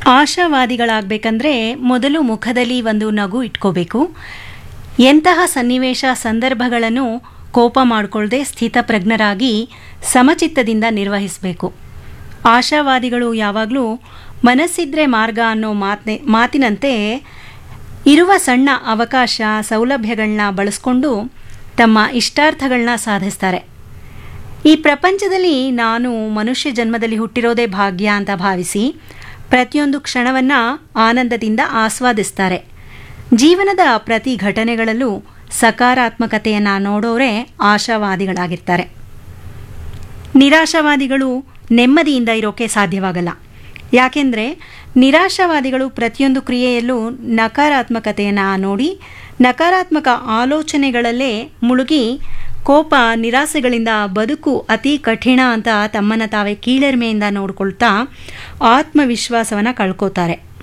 ಆಶಾವಾದಿಗಳಾಗಬೇಕಂದ್ರೆ ಮೊದಲು ಮುಖದಲ್ಲಿ ಒಂದು ನಗು ಇಟ್ಕೋಬೇಕು ಎಂತಹ ಸನ್ನಿವೇಶ ಸಂದರ್ಭಗಳನ್ನು ಕೋಪ ಮಾಡಿಕೊಳ್ಳದೆ ಸ್ಥಿತಪ್ರಜ್ಞರಾಗಿ ಸಮಚಿತ್ತದಿಂದ ನಿರ್ವಹಿಸಬೇಕು ಆಶಾವಾದಿಗಳು ಯಾವಾಗಲೂ ಮನಸ್ಸಿದ್ರೆ ಮಾರ್ಗ ಅನ್ನೋ ಮಾತನೆ ಮಾತಿನಂತೆ ಇರುವ ಸಣ್ಣ ಅವಕಾಶ ಸೌಲಭ್ಯಗಳನ್ನ ಬಳಸ್ಕೊಂಡು ತಮ್ಮ ಇಷ್ಟಾರ್ಥಗಳನ್ನ ಸಾಧಿಸ್ತಾರೆ ಈ ಪ್ರಪಂಚದಲ್ಲಿ ನಾನು ಮನುಷ್ಯ ಜನ್ಮದಲ್ಲಿ ಹುಟ್ಟಿರೋದೇ ಭಾಗ್ಯ ಅಂತ ಭಾವಿಸಿ ಪ್ರತಿಯೊಂದು ಕ್ಷಣವನ್ನು ಆನಂದದಿಂದ ಆಸ್ವಾದಿಸ್ತಾರೆ ಜೀವನದ ಪ್ರತಿ ಘಟನೆಗಳಲ್ಲೂ ಸಕಾರಾತ್ಮಕತೆಯನ್ನು ನೋಡೋರೇ ಆಶಾವಾದಿಗಳಾಗಿರ್ತಾರೆ ನಿರಾಶಾವಾದಿಗಳು ನೆಮ್ಮದಿಯಿಂದ ಇರೋಕೆ ಸಾಧ್ಯವಾಗಲ್ಲ ಯಾಕೆಂದರೆ ನಿರಾಶಾವಾದಿಗಳು ಪ್ರತಿಯೊಂದು ಕ್ರಿಯೆಯಲ್ಲೂ ನಕಾರಾತ್ಮಕತೆಯನ್ನು ನೋಡಿ ನಕಾರಾತ್ಮಕ ಆಲೋಚನೆಗಳಲ್ಲೇ ಮುಳುಗಿ ಕೋಪ ನಿರಾಸೆಗಳಿಂದ ಬದುಕು ಅತಿ ಕಠಿಣ ಅಂತ ತಮ್ಮನ್ನು ತಾವೇ ಕೀಳರಿಮೆಯಿಂದ ನೋಡ್ಕೊಳ್ತಾ ಆತ್ಮವಿಶ್ವಾಸವನ್ನು ಕಳ್ಕೋತಾರೆ